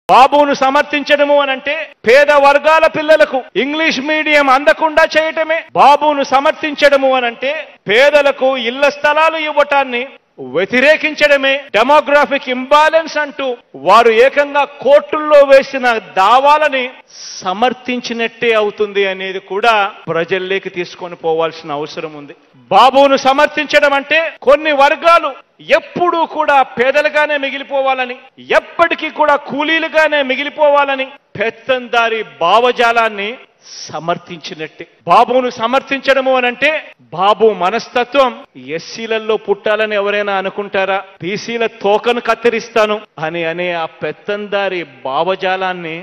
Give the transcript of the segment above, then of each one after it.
బాబును సమర్థించడము అని అంటే పేద వర్గాల పిల్లలకు ఇంగ్లీష్ మీడియం అందకుండా చేయటమే బాబును సమర్థించడము అని అంటే పేదలకు ఇళ్ల స్థలాలు ఇవ్వటాన్ని వ్యతిరేకించడమే డెమోగ్రాఫిక్ ఇంబాలెన్స్ అంటూ వారు ఏకంగా కోర్టుల్లో వేసిన దావాలని సమర్థించినట్టే అవుతుంది అనేది కూడా ప్రజల్లోకి తీసుకొని పోవాల్సిన అవసరం ఉంది బాబును సమర్థించడం అంటే కొన్ని వర్గాలు ఎప్పుడూ కూడా పేదలుగానే మిగిలిపోవాలని ఎప్పటికీ కూడా కూలీలుగానే మిగిలిపోవాలని పెత్తందారి భావజాలాన్ని సమర్థించినట్టే బాబును సమర్థించడము అని అంటే బాబు మనస్తత్వం ఎస్సీలలో పుట్టాలని ఎవరైనా అనుకుంటారా బీసీల తోకను కత్తిరిస్తాను అని అనే ఆ పెత్తందారి భావజాలాన్ని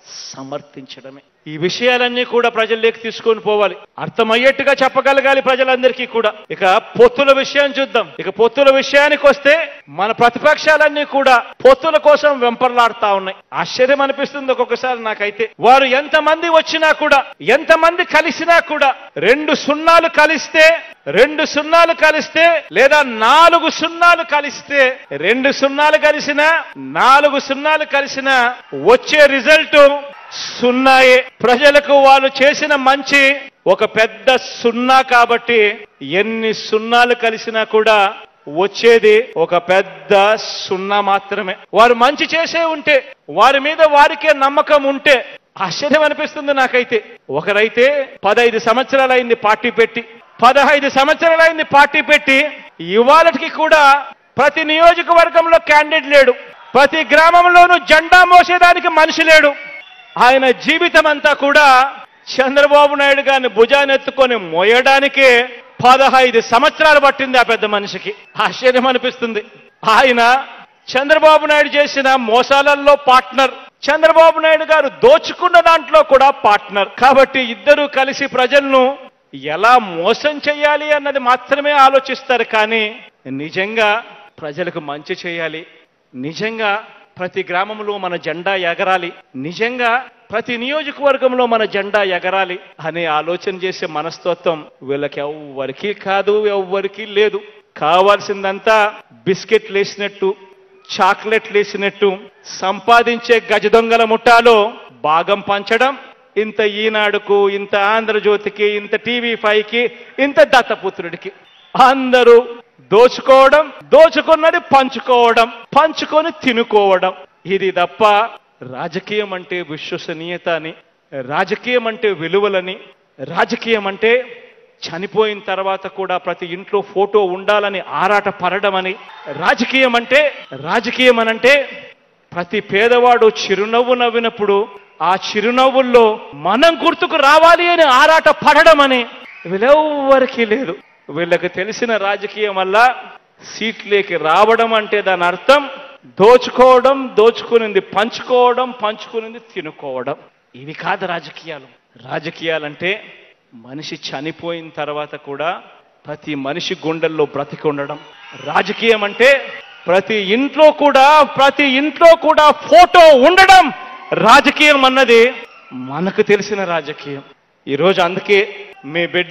సమర్థించడమే ఈ విషయాలన్నీ కూడా ప్రజల్లోకి తీసుకొని పోవాలి అర్థమయ్యేట్టుగా చెప్పగలగాలి ప్రజలందరికీ కూడా ఇక పొత్తుల విషయం చూద్దాం ఇక పొత్తుల విషయానికి వస్తే మన ప్రతిపక్షాలన్నీ కూడా పొత్తుల కోసం వెంపర్లాడుతా ఉన్నాయి ఆశ్చర్యం అనిపిస్తుంది ఒక్కొక్కసారి నాకైతే వారు ఎంతమంది వచ్చినా కూడా ఎంతమంది కలిసినా కూడా రెండు సున్నాలు కలిస్తే రెండు సున్నాలు కలిస్తే లేదా నాలుగు సున్నాలు కలిస్తే రెండు సున్నాలు కలిసినా నాలుగు సున్నాలు కలిసినా వచ్చే రిజల్ట్ సున్నాయే ప్రజలకు వాళ్ళు చేసిన మంచి ఒక పెద్ద సున్నా కాబట్టి ఎన్ని సున్నాలు కలిసినా కూడా వచ్చేది ఒక పెద్ద సున్నా మాత్రమే వారు మంచి చేసే ఉంటే వారి మీద వారికే నమ్మకం ఉంటే ఆశ్చర్యం అనిపిస్తుంది నాకైతే ఒకరైతే పదహైదు సంవత్సరాలైంది పార్టీ పెట్టి పదహైదు సంవత్సరాలైంది పార్టీ పెట్టి ఇవాళకి కూడా ప్రతి నియోజకవర్గంలో క్యాండిడేట్ లేడు ప్రతి గ్రామంలోనూ జెండా మోసేదానికి మనిషి లేడు ఆయన జీవితం అంతా కూడా చంద్రబాబు నాయుడు గారిని భుజానెత్తుకొని మోయడానికే పదహైదు సంవత్సరాలు పట్టింది ఆ పెద్ద మనిషికి ఆశ్చర్యం అనిపిస్తుంది ఆయన చంద్రబాబు నాయుడు చేసిన మోసాలలో పార్ట్నర్ చంద్రబాబు నాయుడు గారు దోచుకున్న దాంట్లో కూడా పార్ట్నర్ కాబట్టి ఇద్దరు కలిసి ప్రజలను ఎలా మోసం చేయాలి అన్నది మాత్రమే ఆలోచిస్తారు కానీ నిజంగా ప్రజలకు మంచి చేయాలి నిజంగా ప్రతి గ్రామంలో మన జెండా ఎగరాలి నిజంగా ప్రతి నియోజకవర్గంలో మన జెండా ఎగరాలి అనే ఆలోచన చేసే మనస్తత్వం వీళ్ళకి ఎవ్వరికీ కాదు ఎవ్వరికీ లేదు కావాల్సిందంతా బిస్కెట్లు వేసినట్టు చాక్లెట్లు వేసినట్టు సంపాదించే గజ దొంగల ముఠాలో భాగం పంచడం ఇంత ఈనాడుకు ఇంత ఆంధ్రజ్యోతికి ఇంత టీవీ ఫైవ్కి ఇంత దత్తపుత్రుడికి అందరూ దోచుకోవడం దోచుకున్నది పంచుకోవడం పంచుకొని తినుకోవడం ఇది తప్ప రాజకీయం అంటే విశ్వసనీయత అని రాజకీయం అంటే విలువలని రాజకీయం అంటే చనిపోయిన తర్వాత కూడా ప్రతి ఇంట్లో ఫోటో ఉండాలని ఆరాట పడడం అని రాజకీయం అంటే రాజకీయం అనంటే ప్రతి పేదవాడు చిరునవ్వు నవ్వినప్పుడు ఆ చిరునవ్వుల్లో మనం గుర్తుకు రావాలి అని ఆరాట పడడం అని వీళ్ళెవ్వరికీ లేదు వీళ్ళకి తెలిసిన రాజకీయం వల్ల సీట్లేకి రావడం అంటే దాని అర్థం దోచుకోవడం దోచుకునింది పంచుకోవడం పంచుకునింది తినుకోవడం ఇవి కాదు రాజకీయాలు రాజకీయాలంటే మనిషి చనిపోయిన తర్వాత కూడా ప్రతి మనిషి గుండెల్లో బ్రతికి ఉండడం రాజకీయం అంటే ప్రతి ఇంట్లో కూడా ప్రతి ఇంట్లో కూడా ఫోటో ఉండడం రాజకీయం అన్నది మనకు తెలిసిన రాజకీయం ఈరోజు అందుకే మీ బిడ్డ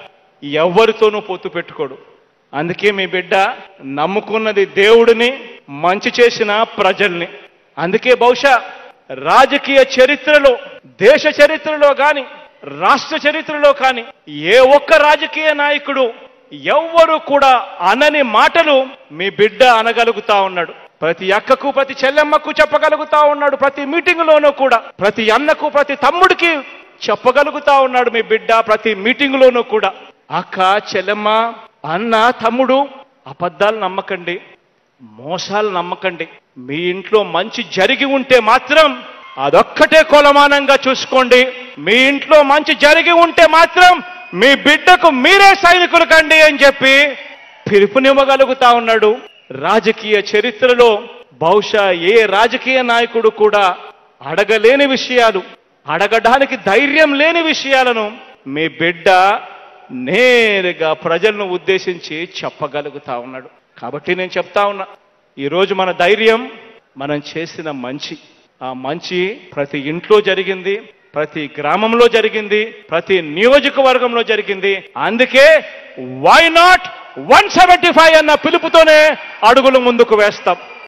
ఎవరితోనూ పొత్తు పెట్టుకోడు అందుకే మీ బిడ్డ నమ్ముకున్నది దేవుడిని మంచి చేసిన ప్రజల్ని అందుకే బహుశా రాజకీయ చరిత్రలో దేశ చరిత్రలో కానీ రాష్ట్ర చరిత్రలో కానీ ఏ ఒక్క రాజకీయ నాయకుడు ఎవ్వరు కూడా అనని మాటలు మీ బిడ్డ అనగలుగుతా ఉన్నాడు ప్రతి అక్కకు ప్రతి చెల్లెమ్మకు చెప్పగలుగుతా ఉన్నాడు ప్రతి మీటింగులోనూ కూడా ప్రతి అన్నకు ప్రతి తమ్ముడికి చెప్పగలుగుతా ఉన్నాడు మీ బిడ్డ ప్రతి మీటింగులోనూ కూడా అక్క చెల్లెమ్మ అన్న తమ్ముడు అబద్ధాలు నమ్మకండి మోసాలు నమ్మకండి మీ ఇంట్లో మంచి జరిగి ఉంటే మాత్రం అదొక్కటే కొలమానంగా చూసుకోండి మీ ఇంట్లో మంచి జరిగి ఉంటే మాత్రం మీ బిడ్డకు మీరే సైనికులు కండి అని చెప్పి పిలుపునివ్వగలుగుతా ఉన్నాడు రాజకీయ చరిత్రలో బహుశా ఏ రాజకీయ నాయకుడు కూడా అడగలేని విషయాలు అడగడానికి ధైర్యం లేని విషయాలను మీ బిడ్డ నేరుగా ప్రజలను ఉద్దేశించి చెప్పగలుగుతా ఉన్నాడు కాబట్టి నేను చెప్తా ఉన్నా ఈరోజు మన ధైర్యం మనం చేసిన మంచి ఆ మంచి ప్రతి ఇంట్లో జరిగింది ప్రతి గ్రామంలో జరిగింది ప్రతి నియోజకవర్గంలో జరిగింది అందుకే why not one seventy five అన్న పిలుపుతోనే అడుగులు ముందుకు వేస్తాం